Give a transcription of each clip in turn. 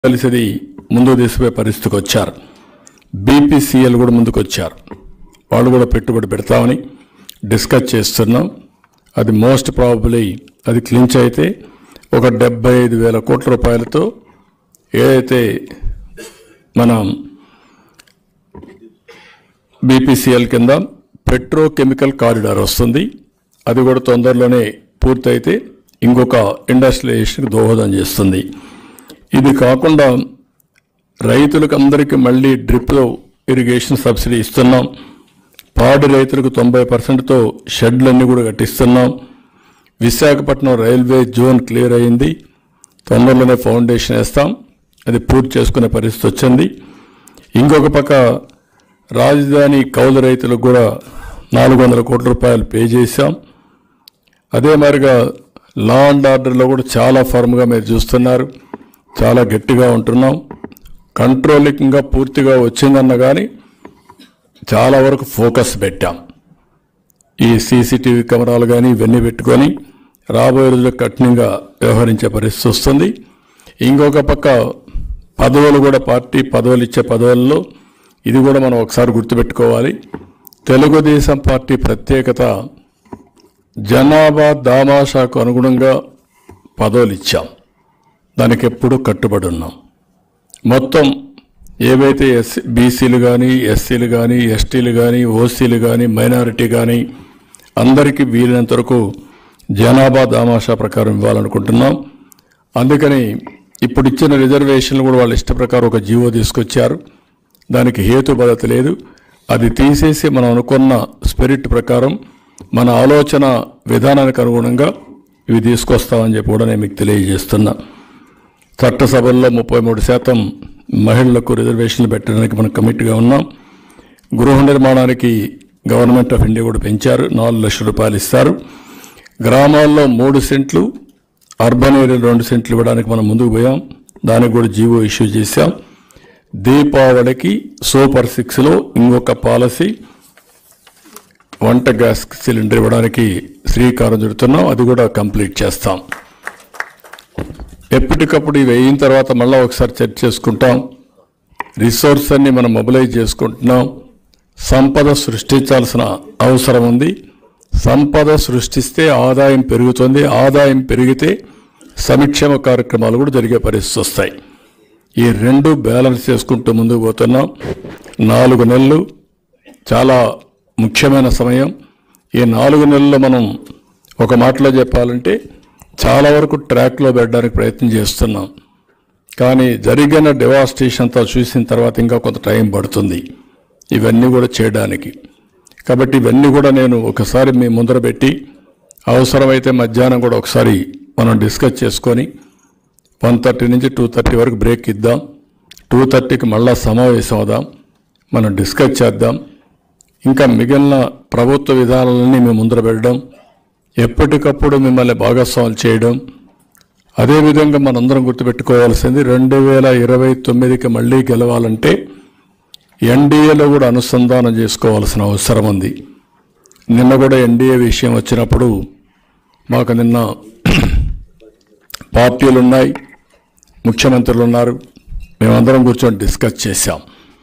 కలిసిది ముందుకు తీసుకుపోయే పరిస్థితికి వచ్చారు బీపీసీఎల్ కూడా ముందుకు వచ్చారు వాళ్ళు కూడా పెట్టుబడి పెడతామని డిస్కస్ చేస్తున్నాం అది మోస్ట్ ప్రాబబ్లీ అది క్లించ్ అయితే ఒక డెబ్బై ఐదు వేల కోట్ల రూపాయలతో ఏదైతే మనం బీపీసీఎల్ కింద పెట్రోకెమికల్ కారిడార్ వస్తుంది అది కూడా తొందరలోనే పూర్తయితే ఇంకొక ఇండస్ట్రియలైజేషన్కి దోహదం చేస్తుంది ఇది కాకుండా రైతులకు అందరికీ మళ్ళీ డ్రిప్లో ఇరిగేషన్ సబ్సిడీ ఇస్తున్నాం పాడి రైతులకు తొంభై పర్సెంట్తో షెడ్లన్నీ కూడా కట్టిస్తున్నాం విశాఖపట్నం రైల్వే జోన్ క్లియర్ అయింది తొందరలోనే ఫౌండేషన్ వేస్తాం అది పూర్తి చేసుకునే పరిస్థితి వచ్చింది ఇంకొక పక్క రాజధాని కౌలు రైతులకు కూడా నాలుగు వందల కోట్ల రూపాయలు పే చేశాం అదే మాదిరిగా లా అండ్ ఆర్డర్లో కూడా చాలా ఫర్మ్గా మీరు చూస్తున్నారు చాలా గట్టిగా ఉంటున్నాం కంట్రోలింగ్గా పూర్తిగా వచ్చిందన్న కానీ చాలా వరకు ఫోకస్ పెట్టాం ఈ సీసీటీవీ కెమెరాలు కానీ ఇవన్నీ పెట్టుకొని రాబోయే రోజుల్లో కఠినంగా వ్యవహరించే పరిస్థితి వస్తుంది ఇంకొక పక్క పదవులు కూడా పార్టీ పదవులు ఇచ్చే పదవుల్లో ఇది కూడా మనం ఒకసారి గుర్తుపెట్టుకోవాలి తెలుగుదేశం పార్టీ ప్రత్యేకత జనాభా దామాషాకు అనుగుణంగా పదవులు ఇచ్చాం దానికి ఎప్పుడూ కట్టుబడి ఉన్నాం మొత్తం ఏవైతే ఎస్ బీసీలు కానీ ఎస్సీలు కానీ ఎస్టీలు కానీ ఓసీలు కానీ మైనారిటీ కానీ అందరికీ వీలైనంత వరకు జనాభా దామాషా ప్రకారం ఇవ్వాలనుకుంటున్నాం అందుకని ఇప్పుడు ఇచ్చిన రిజర్వేషన్లు కూడా వాళ్ళ ఇష్ట ప్రకారం ఒక జీవో తీసుకొచ్చారు దానికి హేతుబద్ధత లేదు అది తీసేసి మనం అనుకున్న స్పిరిట్ ప్రకారం మన ఆలోచన విధానానికి అనుగుణంగా ఇవి తీసుకొస్తామని చెప్పి కూడా నేను మీకు తెలియజేస్తున్నా చట్టసభల్లో ముప్పై మూడు శాతం మహిళలకు రిజర్వేషన్లు పెట్టడానికి మనం కమిట్గా ఉన్నాం గృహ నిర్మాణానికి గవర్నమెంట్ ఆఫ్ ఇండియా కూడా పెంచారు నాలుగు లక్షల రూపాయలు ఇస్తారు గ్రామాల్లో మూడు సెంట్లు అర్బన్ ఏరియాలో రెండు సెంట్లు ఇవ్వడానికి మనం ముందుకు పోయాం దానికి కూడా జీవో ఇష్యూ చేశాం దీపావళికి సూపర్ సిక్స్లో ఇంకొక పాలసీ వంట గ్యాస్ సిలిండర్ ఇవ్వడానికి శ్రీకారం చుడుతున్నాం అది కూడా కంప్లీట్ చేస్తాం ఎప్పటికప్పుడు ఇవి అయిన తర్వాత మళ్ళీ ఒకసారి చర్చ చేసుకుంటాం రిసోర్స్ అన్ని మనం మొబిలైజ్ చేసుకుంటున్నాం సంపద సృష్టించాల్సిన అవసరం ఉంది సంపద సృష్టిస్తే ఆదాయం పెరుగుతుంది ఆదాయం పెరిగితే సంక్షేమ కార్యక్రమాలు కూడా జరిగే పరిస్థితి వస్తాయి ఈ రెండు బ్యాలెన్స్ చేసుకుంటూ ముందుకు పోతున్నాం నాలుగు నెలలు చాలా ముఖ్యమైన సమయం ఈ నాలుగు నెలల్లో మనం ఒక మాటలో చెప్పాలంటే చాలా వరకు ట్రాక్లో పెట్టడానికి ప్రయత్నం చేస్తున్నాం కానీ జరిగిన డెవాస్టేషన్ అంతా చూసిన తర్వాత ఇంకా కొంత టైం పడుతుంది ఇవన్నీ కూడా చేయడానికి కాబట్టి ఇవన్నీ కూడా నేను ఒకసారి మీ ముందర పెట్టి అవసరమైతే మధ్యాహ్నం కూడా ఒకసారి మనం డిస్కస్ చేసుకొని వన్ థర్టీ నుంచి టూ థర్టీ వరకు బ్రేక్ ఇద్దాం టూ థర్టీకి మళ్ళా సమావేశం అవుదాం మనం డిస్కస్ చేద్దాం ఇంకా మిగిలిన ప్రభుత్వ విధానాలన్నీ మేము ముందర పెట్టడం ఎప్పటికప్పుడు మిమ్మల్ని భాగస్వాములు చేయడం అదేవిధంగా మనందరం గుర్తుపెట్టుకోవాల్సింది రెండు వేల ఇరవై తొమ్మిదికి మళ్ళీ గెలవాలంటే ఎన్డీఏలో కూడా అనుసంధానం చేసుకోవాల్సిన అవసరం ఉంది నిన్న కూడా ఎన్డీఏ విషయం వచ్చినప్పుడు మాకు నిన్న పార్టీలు ఉన్నాయి ముఖ్యమంత్రులు ఉన్నారు మేమందరం కూర్చొని డిస్కస్ చేశాం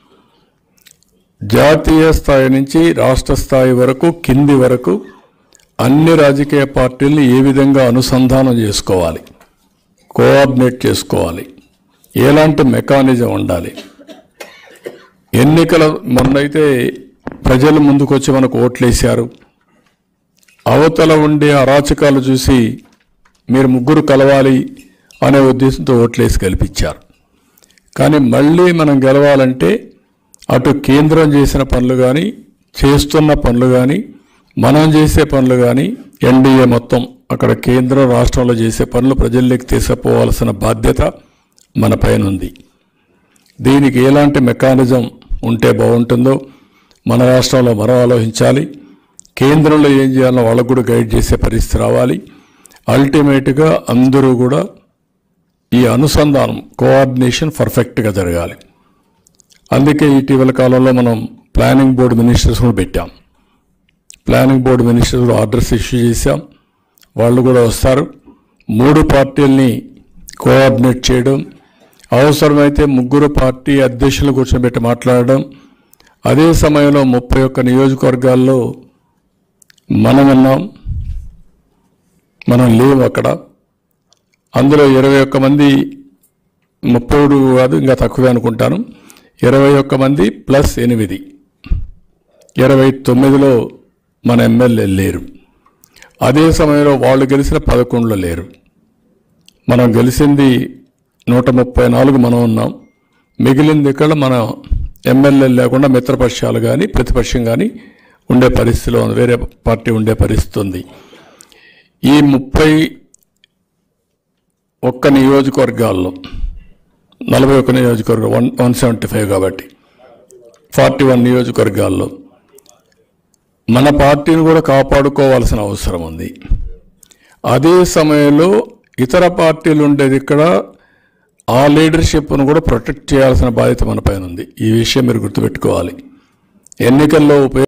జాతీయ స్థాయి నుంచి రాష్ట్ర స్థాయి వరకు కింది వరకు అన్ని రాజకీయ పార్టీల్ని ఏ విధంగా అనుసంధానం చేసుకోవాలి కోఆర్డినేట్ చేసుకోవాలి ఎలాంటి మెకానిజం ఉండాలి ఎన్నికల మొన్నైతే ప్రజలు ముందుకొచ్చి మనకు ఓట్లేశారు అవతల ఉండే అరాచకాలు చూసి మీరు ముగ్గురు కలవాలి అనే ఉద్దేశంతో ఓట్లేసి గెలిపించారు కానీ మళ్ళీ మనం గెలవాలంటే అటు కేంద్రం చేసిన పనులు కానీ చేస్తున్న పనులు కానీ మనం చేసే పనులు కానీ ఎన్డీఏ మొత్తం అక్కడ కేంద్రం రాష్ట్రంలో చేసే పనులు ప్రజల్లోకి తీసుకుపోవాల్సిన బాధ్యత మన పైన ఉంది దీనికి ఎలాంటి మెకానిజం ఉంటే బాగుంటుందో మన రాష్ట్రంలో మనం ఆలోచించాలి కేంద్రంలో ఏం చేయాలో వాళ్ళకు కూడా గైడ్ చేసే పరిస్థితి రావాలి అల్టిమేట్గా అందరూ కూడా ఈ అనుసంధానం కోఆర్డినేషన్ పర్ఫెక్ట్గా జరగాలి అందుకే ఇటీవల కాలంలో మనం ప్లానింగ్ బోర్డు మినిస్టర్స్ కూడా పెట్టాం ప్లానింగ్ బోర్డు మినిస్టర్స్ కూడా ఆర్డర్స్ ఇష్యూ చేశాం వాళ్ళు కూడా వస్తారు మూడు పార్టీల్ని కోఆర్డినేట్ చేయడం అవసరమైతే ముగ్గురు పార్టీ అధ్యక్షులు కూర్చోబెట్టి మాట్లాడడం అదే సమయంలో ముప్పై ఒక్క నియోజకవర్గాల్లో మనం ఉన్నాం మనం లేవు అక్కడ అందులో ఇరవై ఒక్క మంది ముప్పై కాదు ఇంకా తక్కువే అనుకుంటాను ఇరవై ఒక్క మంది ప్లస్ ఎనిమిది ఇరవై తొమ్మిదిలో మన ఎమ్మెల్యే లేరు అదే సమయంలో వాళ్ళు గెలిచిన పదకొండులో లేరు మనం గెలిచింది నూట ముప్పై నాలుగు మనం ఉన్నాం మిగిలింది ఇక్కడ మన ఎమ్మెల్యే లేకుండా మిత్రపక్షాలు కానీ ప్రతిపక్షం కానీ ఉండే పరిస్థితిలో ఉంది వేరే పార్టీ ఉండే పరిస్థితి ఉంది ఈ ముప్పై ఒక్క నియోజకవర్గాల్లో నలభై ఒక్క నియోజకవర్గం వన్ వన్ సెవెంటీ ఫైవ్ కాబట్టి ఫార్టీ వన్ నియోజకవర్గాల్లో మన పార్టీని కూడా కాపాడుకోవాల్సిన అవసరం ఉంది అదే సమయంలో ఇతర పార్టీలు ఉండేది ఇక్కడ ఆ లీడర్షిప్ను కూడా ప్రొటెక్ట్ చేయాల్సిన బాధ్యత మన పైన ఉంది ఈ విషయం మీరు గుర్తుపెట్టుకోవాలి ఎన్నికల్లో ఉపయోగ